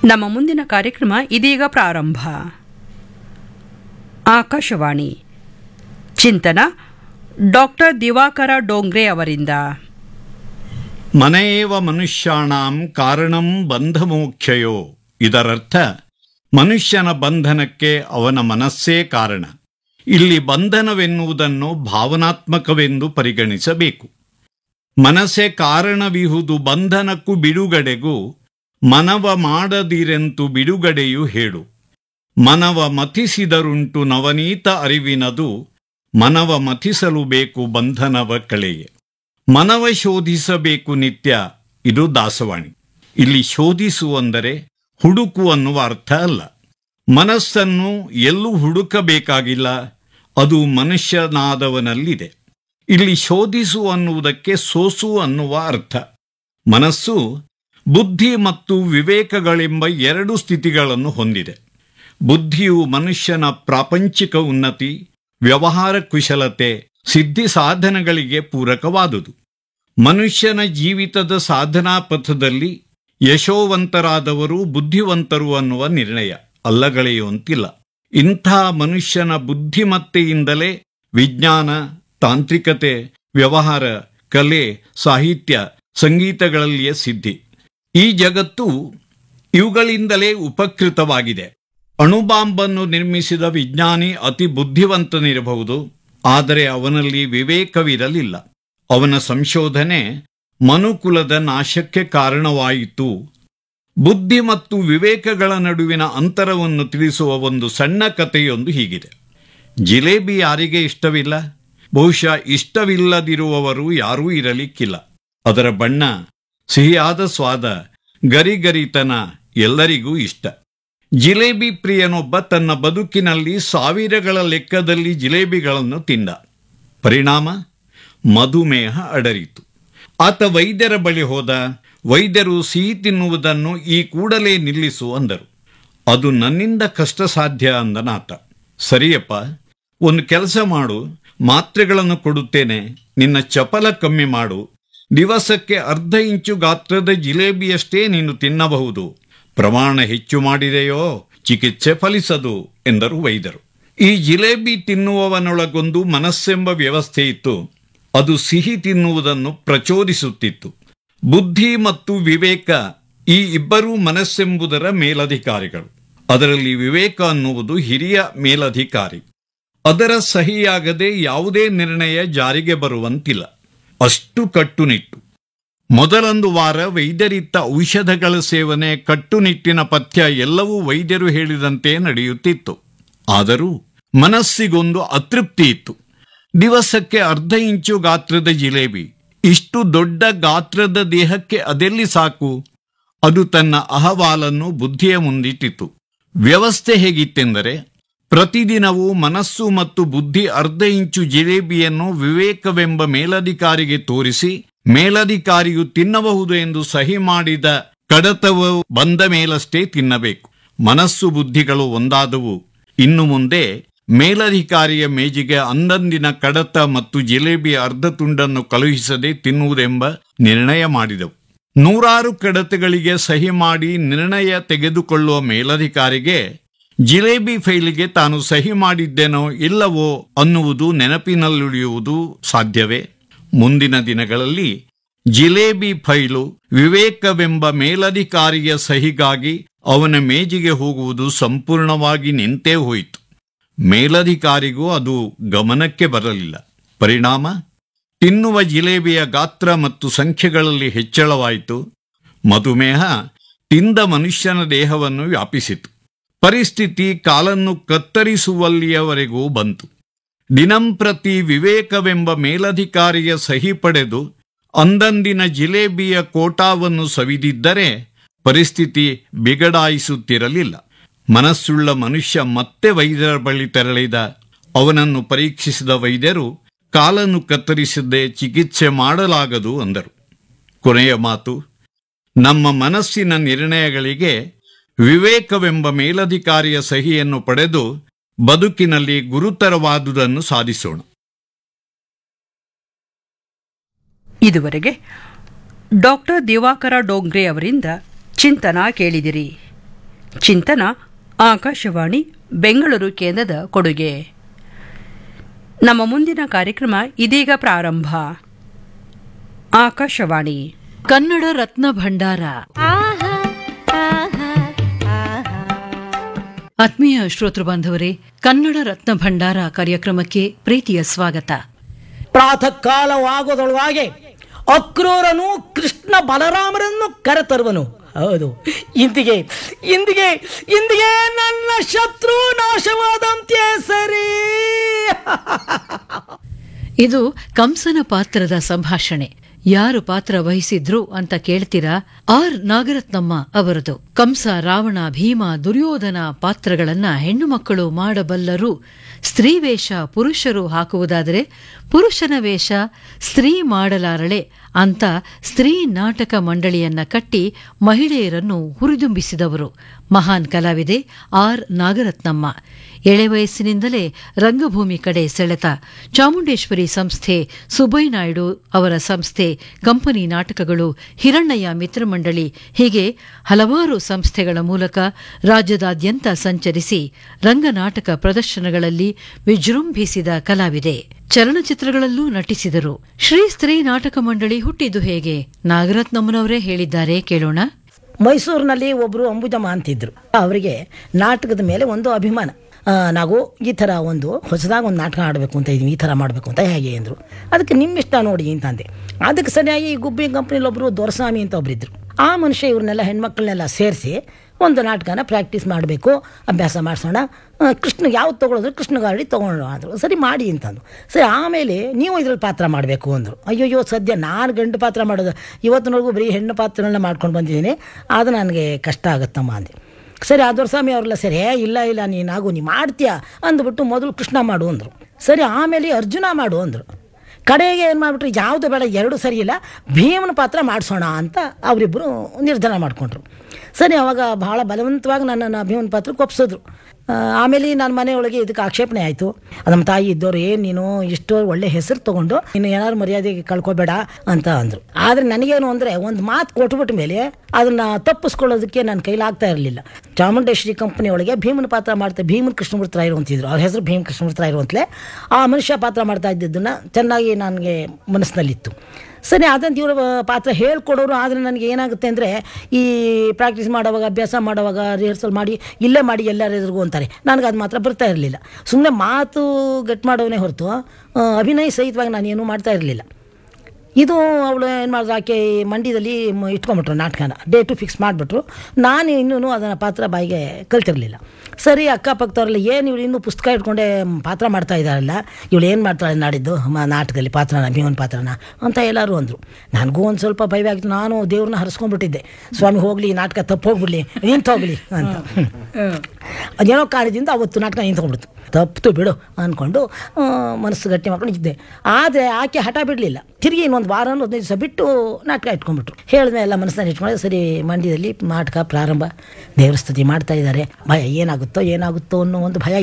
ನಮ್ಮ ಮುಂದಿನ ಕಾರ್ಯಕ್ರಮ ಇದೀಗ ಪ್ರಾರಂಭ ಆಕಾಶವಾಣಿ ಚಿಂತನ ಡಾಕ್ಟರ್ ದಿವಾಕರ ಡೋಂಗ್ರೆ ಅವರಿಂದ ಮನೆಯೇವ ಮನುಷ್ಯಾಣಾಂ ಕಾರಣಂ ಬಂಧಮೋಕ್ಷಯೋ ಇದರರ್ಥ ಮನುಷ್ಯನ ಬಂಧನಕ್ಕೆ ಅವನ ಮನಸ್ಸೇ ಕಾರಣ ಇಲ್ಲಿ ಬಂಧನವೆನ್ನುವುದನ್ನು ಭಾವನಾತ್ಮಕವೆಂದು ಪರಿಗಣಿಸಬೇಕು ಮನಸ್ಸೇ ಕಾರಣವಿಹುದು ಬಂಧನಕ್ಕೂ ಬಿಡುಗಡೆಗೂ ಮನವ ಮಾಡದಿರೆಂತು ಬಿಡುಗಡೆಯು ಹೇಳು ಮನವ ಮಥಿಸಿದರುಂಟು ನವನೀತ ಅರಿವಿನದು ಮನವ ಮಥಿಸಲು ಬೇಕು ಬಂಧನವ ಕಳೆಯೆ ಮನವ ಶೋಧಿಸಬೇಕು ನಿತ್ಯ ಇದು ದಾಸವಾಣಿ ಇಲ್ಲಿ ಶೋಧಿಸು ಅಂದರೆ ಹುಡುಕು ಅನ್ನುವ ಅರ್ಥ ಅಲ್ಲ ಮನಸ್ಸನ್ನು ಎಲ್ಲೂ ಹುಡುಕಬೇಕಾಗಿಲ್ಲ ಅದು ಮನುಷ್ಯನಾದವನಲ್ಲಿದೆ ಇಲ್ಲಿ ಶೋಧಿಸು ಅನ್ನುವುದಕ್ಕೆ ಸೋಸು ಅನ್ನುವ ಅರ್ಥ ಮನಸ್ಸು ಬುದ್ಧಿ ಮತ್ತು ವಿವೇಕಗಳೆಂಬ ಎರಡು ಸ್ಥಿತಿಗಳನ್ನು ಹೊಂದಿದೆ ಬುದ್ಧಿಯು ಮನುಷ್ಯನ ಪ್ರಾಪಂಚಿಕ ಉನ್ನತಿ ವ್ಯವಹಾರ ಕುಶಲತೆ ಸಿದ್ಧಿ ಸಾಧನಗಳಿಗೆ ಪೂರಕವಾದುದು ಮನುಷ್ಯನ ಜೀವಿತದ ಸಾಧನಾ ಪಥದಲ್ಲಿ ಯಶೋವಂತರಾದವರು ಬುದ್ಧಿವಂತರು ಅನ್ನುವ ನಿರ್ಣಯ ಅಲ್ಲಗಳೆಯುವಂತಿಲ್ಲ ಇಂಥ ಮನುಷ್ಯನ ಬುದ್ಧಿಮತ್ತೆಯಿಂದಲೇ ವಿಜ್ಞಾನ ತಾಂತ್ರಿಕತೆ ವ್ಯವಹಾರ ಕಲೆ ಸಾಹಿತ್ಯ ಸಂಗೀತಗಳಲ್ಲಿಯೇ ಸಿದ್ಧಿ ಈ ಜಗತ್ತು ಇವುಗಳಿಂದಲೇ ಉಪಕೃತವಾಗಿದೆ ಅಣುಬಾಂಬನ್ನು ನಿರ್ಮಿಸಿದ ವಿಜ್ಞಾನಿ ಅತಿ ಬುದ್ಧಿವಂತನಿರಬಹುದು ಆದರೆ ಅವನಲ್ಲಿ ವಿವೇಕವಿರಲಿಲ್ಲ ಅವನ ಸಂಶೋಧನೆ ಮನುಕುಲದ ನಾಶಕ್ಕೆ ಕಾರಣವಾಯಿತು ಬುದ್ಧಿ ಮತ್ತು ವಿವೇಕಗಳ ನಡುವಿನ ಅಂತರವನ್ನು ತಿಳಿಸುವ ಒಂದು ಸಣ್ಣ ಕಥೆಯೊಂದು ಹೀಗಿದೆ ಜಿಲೇಬಿ ಯಾರಿಗೆ ಇಷ್ಟವಿಲ್ಲ ಬಹುಶಃ ಇಷ್ಟವಿಲ್ಲದಿರುವವರು ಯಾರೂ ಇರಲಿಕ್ಕಿಲ್ಲ ಅದರ ಬಣ್ಣ ಸಿಹಿಯಾದ ಸ್ವಾದ ಗರಿಗರಿತನ ಎಲ್ಲರಿಗೂ ಇಷ್ಟ ಜಿಲೇಬಿ ಪ್ರಿಯನೊಬ್ಬ ತನ್ನ ಬದುಕಿನಲ್ಲಿ ಸಾವಿರಗಳ ಲೆಕ್ಕದಲ್ಲಿ ಜಿಲೇಬಿಗಳನ್ನು ತಿಂದ ಪರಿಣಾಮ ಮಧುಮೇಹ ಅಡರಿತು ಆತ ವೈದ್ಯರ ಬಳಿ ಹೋದ ವೈದ್ಯರು ಸಿಹಿ ತಿನ್ನುವುದನ್ನು ಈ ಕೂಡಲೇ ನಿಲ್ಲಿಸು ಅಂದರು ಅದು ನನ್ನಿಂದ ಕಷ್ಟ ಸಾಧ್ಯ ಅಂದನಾತ ಸರಿಯಪ್ಪ ಒಂದು ಕೆಲಸ ಮಾಡು ಮಾತ್ರೆಗಳನ್ನು ಕೊಡುತ್ತೇನೆ ನಿನ್ನ ಚಪಲ ಕಮ್ಮಿ ಮಾಡು ದಿವಸಕ್ಕೆ ಅರ್ಧ ಇಂಚು ಗಾತ್ರದ ಜಿಲೇಬಿಯಷ್ಟೇ ನೀನು ತಿನ್ನಬಹುದು ಪ್ರಮಾಣ ಹೆಚ್ಚು ಮಾಡಿದೆಯೋ ಚಿಕಿತ್ಸೆ ಫಲಿಸದು ಎಂದರು ವೈದ್ಯರು ಈ ಜಿಲೇಬಿ ತಿನ್ನುವವನೊಳಗೊಂದು ಮನಸ್ಸೆಂಬ ವ್ಯವಸ್ಥೆ ಇತ್ತು ಅದು ಸಿಹಿ ತಿನ್ನುವುದನ್ನು ಪ್ರಚೋದಿಸುತ್ತಿತ್ತು ಬುದ್ಧಿ ಮತ್ತು ವಿವೇಕ ಈ ಇಬ್ಬರೂ ಮನಸ್ಸೆಂಬುದರ ಮೇಲಧಿಕಾರಿಗಳು ಅದರಲ್ಲಿ ವಿವೇಕ ಅನ್ನುವುದು ಹಿರಿಯ ಮೇಲಧಿಕಾರಿ ಅದರ ಸಹಿಯಾಗದೆ ಯಾವುದೇ ನಿರ್ಣಯ ಜಾರಿಗೆ ಬರುವಂತಿಲ್ಲ ಅಷ್ಟು ಕಟ್ಟುನಿಟ್ಟು ಮೊದಲೊಂದು ವಾರ ವೈದ್ಯರಿತ್ತ ಔಷಧಗಳ ಸೇವನೆ ಕಟ್ಟುನಿಟ್ಟಿನ ಪಥ್ಯ ಎಲ್ಲವೂ ವೈದ್ಯರು ಹೇಳಿದಂತೆ ನಡೆಯುತ್ತಿತ್ತು ಆದರೂ ಮನಸ್ಸಿಗೊಂದು ಅತೃಪ್ತಿ ಇತ್ತು ದಿವಸಕ್ಕೆ ಅರ್ಧ ಇಂಚು ಗಾತ್ರದ ಜಿಲೇಬಿ ಇಷ್ಟು ದೊಡ್ಡ ಗಾತ್ರದ ದೇಹಕ್ಕೆ ಅದೆಲ್ಲಿ ಸಾಕು ಅದು ತನ್ನ ಅಹವಾಲನ್ನು ಬುದ್ಧಿಯ ಮುಂದಿಟ್ಟಿತು ವ್ಯವಸ್ಥೆ ಹೇಗಿತ್ತೆಂದರೆ ಪ್ರತಿದಿನವೂ ಮನಸ್ಸು ಮತ್ತು ಬುದ್ಧಿ ಅರ್ಧ ಇಂಚು ಜಿಲೇಬಿಯನ್ನು ವಿವೇಕವೆಂಬ ಮೇಲಧಿಕಾರಿಗೆ ತೋರಿಸಿ ಮೇಲಧಿಕಾರಿಯು ತಿನ್ನಬಹುದು ಎಂದು ಸಹಿ ಮಾಡಿದ ಕಡತವು ಬಂದ ಮೇಲಷ್ಟೇ ತಿನ್ನಬೇಕು ಮನಸ್ಸು ಬುದ್ಧಿಗಳು ಒಂದಾದವು ಇನ್ನು ಮುಂದೆ ಮೇಲಧಿಕಾರಿಯ ಮೇಜಿಗೆ ಅಂದಂದಿನ ಕಡತ ಮತ್ತು ಜಿಲೇಬಿಯ ಅರ್ಧ ತುಂಡನ್ನು ಕಳುಹಿಸದೆ ತಿನ್ನುವುದೆಂಬ ನಿರ್ಣಯ ಮಾಡಿದವು ನೂರಾರು ಕಡತಗಳಿಗೆ ಸಹಿ ಮಾಡಿ ನಿರ್ಣಯ ತೆಗೆದುಕೊಳ್ಳುವ ಮೇಲಧಿಕಾರಿಗೆ ಜಿಲೇಬಿ ಫೈಲಿಗೆ ತಾನು ಸಹಿ ಮಾಡಿದ್ದೇನೋ ಇಲ್ಲವೋ ಅನ್ನುವುದು ನೆನಪಿನಲ್ಲುಳಿಯುವುದು ಸಾಧ್ಯವೇ ಮುಂದಿನ ದಿನಗಳಲ್ಲಿ ಜಿಲೇಬಿ ಫೈಲು ವಿವೇಕವೆಂಬ ಮೇಲಧಿಕಾರಿಯ ಸಹಿಗಾಗಿ ಅವನ ಮೇಜಿಗೆ ಹೋಗುವುದು ಸಂಪೂರ್ಣವಾಗಿ ನಿಂತೇ ಹೋಯಿತು ಮೇಲಧಿಕಾರಿಗೂ ಅದು ಗಮನಕ್ಕೆ ಬರಲಿಲ್ಲ ಪರಿಣಾಮ ತಿನ್ನುವ ಜಿಲೇಬಿಯ ಗಾತ್ರ ಮತ್ತು ಸಂಖ್ಯೆಗಳಲ್ಲಿ ಹೆಚ್ಚಳವಾಯಿತು ಮಧುಮೇಹ ತಿಂದ ಮನುಷ್ಯನ ದೇಹವನ್ನು ವ್ಯಾಪಿಸಿತು ಪರಿಸ್ಥಿತಿ ಕಾಲನ್ನು ಕತ್ತರಿಸುವಲ್ಲಿಯವರೆಗೂ ಬಂತು ದಿನಂಪ್ರತಿ ವಿವೇಕವೆಂಬ ಮೇಲಧಿಕಾರಿಯ ಸಹಿ ಪಡೆದು ಅಂದಂದಿನ ಜಿಲೇಬಿಯ ಕೋಟಾವನ್ನು ಸವಿದಿದ್ದರೆ ಪರಿಸ್ಥಿತಿ ಬಿಗಡಾಯಿಸುತ್ತಿರಲಿಲ್ಲ ಮನಸ್ಸುಳ್ಳ ಮನುಷ್ಯ ಮತ್ತೆ ವೈದ್ಯರ ಬಳಿ ತೆರಳಿದ ಅವನನ್ನು ಪರೀಕ್ಷಿಸಿದ ವೈದ್ಯರು ಕಾಲನ್ನು ಕತ್ತರಿಸದೆ ಚಿಕಿತ್ಸೆ ಮಾಡಲಾಗದು ಅಂದರು ಕೊನೆಯ ಮಾತು ನಮ್ಮ ಮನಸ್ಸಿನ ನಿರ್ಣಯಗಳಿಗೆ ವಿವೇಕವೆಂಬ ಮೇಲಧಿಕಾರಿಯ ಸಹಿಯನ್ನು ಪಡೆದು ಬದುಕಿನಲ್ಲಿ ಗುರುತರವಾದುದನ್ನು ಸಾಧಿಸೋಣ ಇದುವರೆಗೆ ಡಾಕ್ಟರ್ ದಿವಾಕರ ಡೋಂಗ್ರೆ ಅವರಿಂದ ಚಿಂತನ ಕೇಳಿದಿರಿ ಚಿಂತನ ಆಕಾಶವಾಣಿ ಬೆಂಗಳೂರು ಕೇಂದ್ರದ ಕೊಡುಗೆ ನಮ್ಮ ಮುಂದಿನ ಕಾರ್ಯಕ್ರಮ ಇದೀಗ ಪ್ರಾರಂಭ ಆಕಾಶವಾಣಿ ಕನ್ನಡ ರತ್ನ ಭಂಡಾರ ಆತ್ಮೀಯ ಶ್ರೋತೃ ಬಾಂಧವರೇ ಕನ್ನಡ ರತ್ನ ಭಂಡಾರ ಕಾರ್ಯಕ್ರಮಕ್ಕೆ ಪ್ರೀತಿಯ ಸ್ವಾಗತ ಪ್ರಾತಃ ಕಾಲವಾಗೋದೊಳಗೆ ಅಕ್ರೂರನು ಕೃಷ್ಣ ಬಲರಾಮರನ್ನು ಕರೆತರುವನು ಹೌದು ಇಂದಿಗೆ ಇಂದಿಗೆ ಇಂದಿಗೆ ನನ್ನ ಶತ್ರು ನಾಶವಾದಂತೆ ಸರಿ ಇದು ಕಂಸನ ಪಾತ್ರದ ಸಂಭಾಷಣೆ ಯಾರು ಪಾತ್ರ ವಹಿಸಿದ್ರು ಅಂತ ಕೇಳ್ತೀರಾ ಆರ್ ನಾಗರತ್ನಮ್ಮ ಅವರದು ಕಂಸ ರಾವಣ ಭೀಮ ದುರ್ಯೋಧನ ಪಾತ್ರಗಳನ್ನ ಹೆಣ್ಣು ಮಕ್ಕಳು ಮಾಡಬಲ್ಲರು ಸ್ತ್ರೀ ವೇಷ ಪುರುಷರು ಹಾಕುವುದಾದರೆ ಪುರುಷನ ವೇಷ ಸ್ತ್ರೀ ಮಾಡಲಾರಳೆ ಅಂತ ಸ್ತ್ರೀ ನಾಟಕ ಮಂಡಳಿಯನ್ನ ಕಟ್ಟಿ ಮಹಿಳೆಯರನ್ನು ಹುರಿದುಂಬಿಸಿದವರು ಮಹಾನ್ ಕಲಾವಿದೆ ಆರ್ ನಾಗರತ್ನಮ್ಮ ಎಳೆ ವಯಸ್ಸಿನಿಂದಲೇ ರಂಗಭೂಮಿ ಕಡೆ ಸೆಳೆತ ಚಾಮುಂಡೇಶ್ವರಿ ಸಂಸ್ಥೆ ಸುಬ್ಬಯ್ಯ ನಾಯ್ಡು ಅವರ ಸಂಸ್ಥೆ ಕಂಪನಿ ನಾಟಕಗಳು ಹಿರಣ್ಣಯ್ಯ ಮಿತ್ರಮಂಡಳಿ ಹೀಗೆ ಹಲವಾರು ಸಂಸ್ಥೆಗಳ ಮೂಲಕ ರಾಜ್ಯದಾದ್ಯಂತ ಸಂಚರಿಸಿ ರಂಗನಾಟಕ ಪ್ರದರ್ಶನಗಳಲ್ಲಿ ವಿಜೃಂಭಿಸಿದ ಕಲಾವಿದೆ ಚಲನಚಿತ್ರಗಳಲ್ಲೂ ನಟಿಸಿದರು ಶ್ರೀ ಸ್ತ್ರೀ ನಾಟಕ ಮಂಡಳಿ ಹುಟ್ಟಿದ್ದು ಹೇಗೆ ನಾಗರತ್ನಮ್ಮನವರೇ ಹೇಳಿದ್ದಾರೆ ಕೇಳೋಣ ಮೈಸೂರಿನಲ್ಲಿ ಒಬ್ಬರು ಅಂಬುಜಮ್ಮ ಅಂತಿದ್ರು ಅವರಿಗೆ ನಾಟಕದ ಮೇಲೆ ಒಂದು ಅಭಿಮಾನ ಆ, ನಾವು ಈ ಥರ ಒಂದು ಹೊಸದಾಗಿ ಒಂದು ನಾಟಕ ಆಡಬೇಕು ಅಂತ ಇದೀವಿ ಈ ಥರ ಮಾಡಬೇಕು ಅಂತ ಹೇಗೆ ಅಂದರು ಅದಕ್ಕೆ ನಿಮ್ಮ ಇಷ್ಟ ನೋಡಿ ಅಂತ ಅಂದೆ ಅದಕ್ಕೆ ಸರಿಯಾಗಿ ಈ ಗುಬ್ಬಿ ಕಂಪ್ನಿಲಿ ಒಬ್ಬರು ದೊರಸ್ವಾಮಿ ಅಂತ ಒಬ್ಬರಿದ್ರು ಆ ಮನುಷ್ಯ ಇವ್ರನ್ನೆಲ್ಲ ಹೆಣ್ಮಕ್ಳನ್ನೆಲ್ಲ ಸೇರಿಸಿ ಒಂದು ನಾಟಕನ ಪ್ರಾಕ್ಟೀಸ್ ಮಾಡಬೇಕು ಅಭ್ಯಾಸ ಮಾಡಿಸೋಣ ಕೃಷ್ಣಗೆ ಯಾವ್ದು ತೊಗೊಳೋದ್ರು ಕೃಷ್ಣ ಗಾಡಿ ತೊಗೊಳ್ಳೋಣ ಅಂದರು ಸರಿ ಮಾಡಿ ಅಂತಂದು ಸರಿ ಆಮೇಲೆ ನೀವು ಇದ್ರಲ್ಲಿ ಪಾತ್ರ ಮಾಡಬೇಕು ಅಂದರು ಅಯ್ಯೋಯ್ಯೋ ಸದ್ಯ ನಾನು ಗಂಡು ಪಾತ್ರ ಮಾಡೋದು ಇವತ್ತಿನವರೆಗೂ ಬರೀ ಹೆಣ್ಣು ಪಾತ್ರಗಳನ್ನ ಮಾಡ್ಕೊಂಡು ಬಂದಿದ್ದೀನಿ ಅದು ನನಗೆ ಕಷ್ಟ ಆಗುತ್ತಮ್ಮ ಅಂದೆ ಸರಿ ಆ ದೊರಸ್ವಾಮಿ ಅವರೆಲ್ಲ ಸರಿ "ಏ, ಇಲ್ಲ ಇಲ್ಲ ನೀನಾಗು ನೀ ಮಾಡ್ತೀಯ ಅಂದ್ಬಿಟ್ಟು ಮೊದಲು ಕೃಷ್ಣ ಮಾಡು ಅಂದರು ಸರಿ ಆಮೇಲೆ ಅರ್ಜುನ ಮಾಡು ಅಂದರು ಕಡೆಗೆ ಏನು ಮಾಡಿಬಿಟ್ರು ಯಾವುದು ಬೇಡ ಎರಡು ಸರಿ ಇಲ್ಲ ಭೀಮನ ಪಾತ್ರ ಮಾಡಿಸೋಣ ಅಂತ ಅವರಿಬ್ಬರು ನಿರ್ಧಾರ ಮಾಡಿಕೊಂಡ್ರು ಸರಿ ಅವಾಗ ಭಾಳ ಬಲವಂತವಾಗಿ ನನ್ನನ್ನು ಭೀಮನ ಪಾತ್ರಕ್ಕೆ ಒಪ್ಸಿದ್ರು ಆ, ಆಮೇಲೆ ನನ್ನ ಮನೆಯೊಳಗೆ ಇದಕ್ಕೆ ಆಕ್ಷೇಪಣೆ ಆಯಿತು ನಮ್ಮ ತಾಯಿ ಇದ್ದವ್ರು ಏನು ನೀನು ಇಷ್ಟು ಒಳ್ಳೆ ಹೆಸರು ತೊಗೊಂಡು ನೀನು ಏನಾದ್ರು ಮರ್ಯಾದೆಗೆ ಕಳ್ಕೊಬೇಡ ಅಂತ ಅಂದರು ಆದರೆ ನನಗೇನು ಅಂದರೆ ಒಂದು ಮಾತು ಕೊಟ್ಬಿಟ್ಟ ಮೇಲೆ ಅದನ್ನು ತಪ್ಪಿಸ್ಕೊಳ್ಳೋದಕ್ಕೆ ನನ್ನ ಕೈಲಾಗ್ತಾ ಇರಲಿಲ್ಲ ಚಾಮುಂಡೇಶ್ವರಿ ಕಂಪನಿ ಒಳಗೆ ಭೀಮನ ಪಾತ್ರ ಮಾಡ್ತಾ ಭೀಮನ್ ಕೃಷ್ಣಮೂರ್ತಿ ರಾಯರು ಅಂತಿದ್ರು ಅವ್ರ ಹೆಸರು ಭೀಮ್ ಕೃಷ್ಣಮೂರ್ತಿ ರಾಯರು ಅಂತಲೇ ಆ ಮನುಷ್ಯ ಪಾತ್ರ ಮಾಡ್ತಾ ಇದ್ದಿದ್ದನ್ನು ಚೆನ್ನಾಗಿ ನನಗೆ ಮನಸ್ಸಿನಲ್ಲಿತ್ತು ಸರಿ ಅದಂತ ಇವರು ಪಾತ್ರ ಹೇಳ್ಕೊಡೋರು ಆದರೆ ನನಗೆ ಏನಾಗುತ್ತೆ ಅಂದರೆ ಈ ಪ್ರಾಕ್ಟೀಸ್ ಮಾಡೋವಾಗ ಅಭ್ಯಾಸ ಮಾಡೋವಾಗ ರಿಹರ್ಸಲ್ ಮಾಡಿ ಇಲ್ಲೇ ಮಾಡಿ ಎಲ್ಲರ ಎದುರಿಗೂ ಅಂತಾರೆ ನನಗೆ ಅದು ಮಾತ್ರ ಬರ್ತಾ ಇರಲಿಲ್ಲ ಸುಮ್ಮನೆ ಮಾತು ಗಟ್ ಮಾಡೋನೇ ಹೊರತು ಆ, ಅಭಿನಯ ಸಹಿತವಾಗಿ ನಾನು ಏನೂ ಮಾಡ್ತಾ ಇರಲಿಲ್ಲ ಇದು ಅವಳು ಏನು ಮಾಡಿದ್ರು ಆಕೆ ಮಂಡ್ಯದಲ್ಲಿ ಮ- ಇಟ್ಕೊಂಬಿಟ್ರು ನಾಟಕನ ಡೇಟು ಫಿಕ್ಸ್ ಮಾಡಿಬಿಟ್ರು ನಾನು ಇನ್ನೂ ಅದನ್ನು ಪಾತ್ರ ಬಾಯಿಗೆ ಕಲ್ತಿರಲಿಲ್ಲ ಸರಿ ಅಕ್ಕಪಕ್ಕದವ್ರೆಲ್ಲ ಏನು ಇವಳು ಇನ್ನೂ ಪುಸ್ತಕ ಇಟ್ಕೊಂಡೆ ಪಾತ್ರ ಮಾಡ್ತಾ ಇದ್ದಾರಲ್ಲ ಇವಳು ಏನು ಮಾಡ್ತಾಳೆ ನಾಡಿದ್ದು ಮ- ನಾಟಕದಲ್ಲಿ ಪಾತ್ರನ ಭೀಮನ್ ಪಾತ್ರನ ಅಂತ ಎಲ್ಲರೂ ಅಂದರು ನನಗೂ ಒಂದು ಸ್ವಲ್ಪ ಭಯವಾಗಿತ್ತು ನಾನು ದೇವ್ರನ್ನ ಹರಿಸ್ಕೊಂಡ್ಬಿಟ್ಟಿದ್ದೆ ಸ್ವಾಮಿ ಹೋಗಲಿ ನಾಟಕ ತಪ್ಪು ಹೋಗ್ಬಿಡ್ಲಿ ನಿಂತು ಹೋಗಲಿ ಅಂತ ಅದೇನೋ ಕಾರಣದಿಂದ ಅವತ್ತು ನಾಟಕ ನಿಂತ್ಕೊಂಡ್ಬಿಡ್ತು ತಪ್ಪಿತು ಬಿಡು ಅಂದ್ಕೊಂಡು ಆ, ಮನಸ್ಸು ಗಟ್ಟಿ ಮಾಡ್ಕೊಂಡು ಇದ್ದೆ ಆದರೆ ಆಕೆ ಹಠ ಬಿಡಲಿಲ್ಲ ತಿರುಗಿ ಇನ್ನೊಂದು ವಾರ ಹದಿನೈದು ದಿವಸ ಬಿಟ್ಟು ನಾಟಕ ಇಟ್ಕೊಂಡ್ಬಿಟ್ರು ಹೇಳಿದ್ಮೇಲೆ ಎಲ್ಲ ಮನಸ್ಸನ್ನ ಇಟ್ಕೊಂಡ್ರೆ ಸರಿ ಮಂಡ್ಯದಲ್ಲಿ ನಾಟಕ ಪ್ರಾರಂಭ ದೇವ್ರ ಸ್ತುತಿ ಮಾಡ್ತಾ ಇದ್ದಾರೆ ಭಯ ಏನಾಗುತ್ತೋ ಏನಾಗುತ್ತೋ ಅನ್ನೋ ಒಂದು ಭಯ